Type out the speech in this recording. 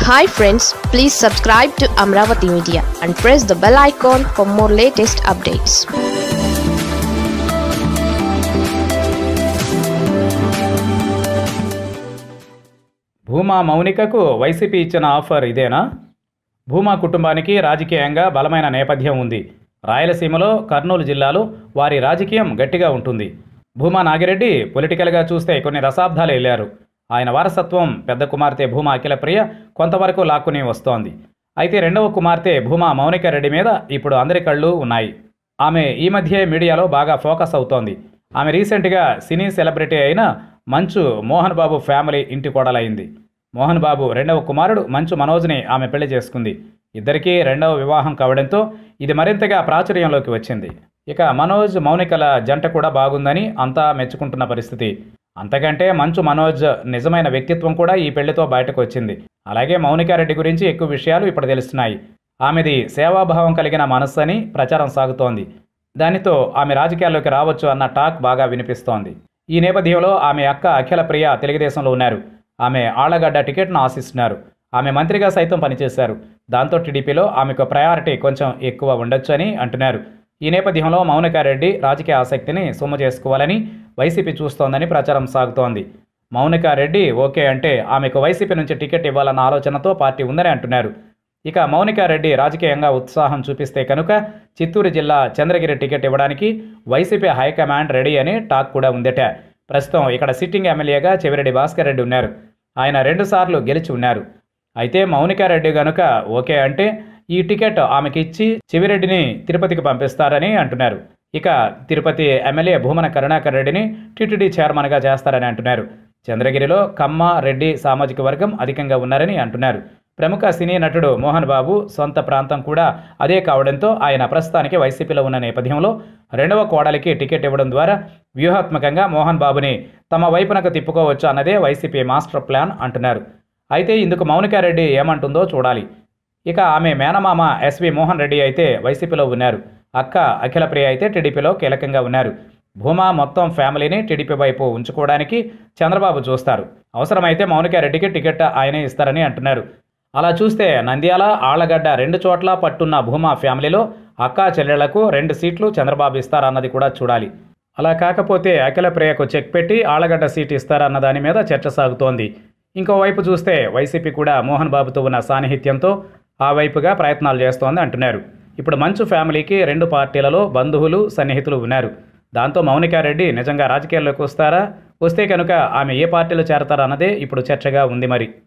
hi friends please subscribe to Amaravati media and press the bell icon for more latest updates Bhuma మౌనికకు వైసీపీ ఇచ్చిన offer ఇదేనా భూమా కుటుంబానికి రాజకీయంగా బలమైన నేపథ్యం ఉంది రాయలసీమలో కర్నూలు జిల్లాలో వారి రాజకీయం గట్టిగా ఉంటుంది భూమా నాగిరెడ్డి పొలిటికల్గా చూస్తే కొన్ని దశాబ్దాలు వెళ్ళారు ఆయన వారసత్వం పెద్ద కుమార్తె భూమా అఖిలప్రియ కొంతవరకు లాక్కుని వస్తోంది అయితే రెండవ కుమార్తె భూమా మౌనిక రెడ్డి మీద ఇప్పుడు అందరి కళ్ళు ఉన్నాయి ఆమె ఈ మధ్య మీడియాలో బాగా ఫోకస్ అవుతోంది ఆమె రీసెంట్గా సినీ సెలబ్రిటీ అయిన మంచు మోహన్ బాబు ఫ్యామిలీ ఇంటి కోడలైంది మోహన్ బాబు రెండవ కుమారుడు మంచు మనోజ్ని ఆమె పెళ్లి చేసుకుంది ఇద్దరికీ రెండవ వివాహం కావడంతో ఇది మరింతగా ప్రాచుర్యంలోకి వచ్చింది ఇక మనోజ్ మౌనికల జంట కూడా బాగుందని అంతా మెచ్చుకుంటున్న పరిస్థితి అంతకంటే మంచు మనోజ్ నిజమైన వ్యక్తిత్వం కూడా ఈ పెళ్లితో బయటకు వచ్చింది అలాగే మౌనికారెడ్డి గురించి ఎక్కువ విషయాలు ఇప్పుడు తెలుస్తున్నాయి ఆమెది సేవాభావం కలిగిన మనస్సు అని ప్రచారం సాగుతోంది దానితో ఆమె రాజకీయాల్లోకి రావచ్చు అన్న టాక్ బాగా వినిపిస్తోంది ఈ నేపథ్యంలో ఆమె అక్క అఖిల ప్రియ తెలుగుదేశంలో ఉన్నారు ఆమె ఆళ్లగడ్డ టికెట్ను ఆశిస్తున్నారు ఆమె మంత్రిగా సైతం పనిచేశారు దాంతో టీడీపీలో ఆమెకు ప్రయారిటీ కొంచెం ఎక్కువ ఉండొచ్చు అని అంటున్నారు ఈ నేపథ్యంలో మౌనికారెడ్డి రాజకీయ ఆసక్తిని సొమ్ము చేసుకోవాలని వైసీపీ చూస్తోందని ప్రచారం సాగుతోంది మౌనికారెడ్డి ఓకే అంటే ఆమెకు వైసీపీ నుంచి టికెట్ ఇవ్వాలన్న ఆలోచనతో పార్టీ ఉందని అంటున్నారు ఇక మౌనికారెడ్డి రాజకీయంగా ఉత్సాహం చూపిస్తే కనుక చిత్తూరు జిల్లా చంద్రగిరి టికెట్ ఇవ్వడానికి వైసీపీ హైకమాండ్ రెడీ అని టాక్ కూడా ఉందట ప్రస్తుతం ఇక్కడ సిట్టింగ్ ఎమ్మెల్యేగా చెవిరెడ్డి భాస్కర్ రెడ్డి ఉన్నారు ఆయన రెండుసార్లు గెలిచి ఉన్నారు అయితే మౌనికారెడ్డి గనుక ఓకే అంటే ఈ టికెట్ ఆమెకి ఇచ్చి చెవిరెడ్డిని తిరుపతికి పంపిస్తారని అంటున్నారు ఇక తిరుపతి ఎమ్మెల్యే భూమన కరుణాకర్ రెడ్డిని టీటీడీ చైర్మన్గా చేస్తారని అంటున్నారు చంద్రగిరిలో కమ్మ రెడ్డి సామాజిక వర్గం అధికంగా ఉన్నారని అంటున్నారు ప్రముఖ సినీ నటుడు మోహన్ బాబు సొంత ప్రాంతం కూడా అదే కావడంతో ఆయన ప్రస్తుతానికి వైసీపీలో ఉన్న నేపథ్యంలో రెండవ కోడలికి టికెట్ ఇవ్వడం ద్వారా వ్యూహాత్మకంగా మోహన్ బాబుని తమ వైపునకు తిప్పుకోవచ్చు అన్నదే వైసీపీ మాస్టర్ ప్లాన్ అంటున్నారు అయితే ఇందుకు మౌనికారెడ్డి ఏమంటుందో చూడాలి ఇక ఆమె మేనమామ ఎస్వి మోహన్ రెడ్డి అయితే వైసీపీలో ఉన్నారు అక్క అఖిలప్రియ అయితే టీడీపీలో కీలకంగా ఉన్నారు భూమా మొత్తం ఫ్యామిలీని టీడీపీ వైపు ఉంచుకోవడానికి చంద్రబాబు చూస్తారు అవసరమైతే మౌనికారెడ్డికి టికెట్ ఆయనే ఇస్తారని అంటున్నారు అలా చూస్తే నంద్యాల ఆళ్లగడ్డ రెండు చోట్ల పట్టున్న భూమా ఫ్యామిలీలో అక్కా చెల్లెళ్లకు రెండు సీట్లు చంద్రబాబు ఇస్తారన్నది కూడా చూడాలి అలా కాకపోతే అఖిల ప్రియకు చెక్ పెట్టి ఆళ్లగడ్డ సీట్ ఇస్తారన్న దాని మీద చర్చ సాగుతోంది ఇంకోవైపు చూస్తే వైసీపీ కూడా మోహన్ బాబుతో ఉన్న సాన్నిహిత్యంతో ఆ వైపుగా ప్రయత్నాలు చేస్తోంది అంటున్నారు ఇప్పుడు మంచు ఫ్యామిలీకి రెండు పార్టీలలో బంధువులు సన్నిహితులు ఉన్నారు దాంతో మౌనికారెడ్డి నిజంగా రాజకీయాల్లోకి వస్తారా వస్తే కనుక ఆమె ఏ పార్టీలో చేరతారన్నదే ఇప్పుడు చర్చగా ఉంది మరి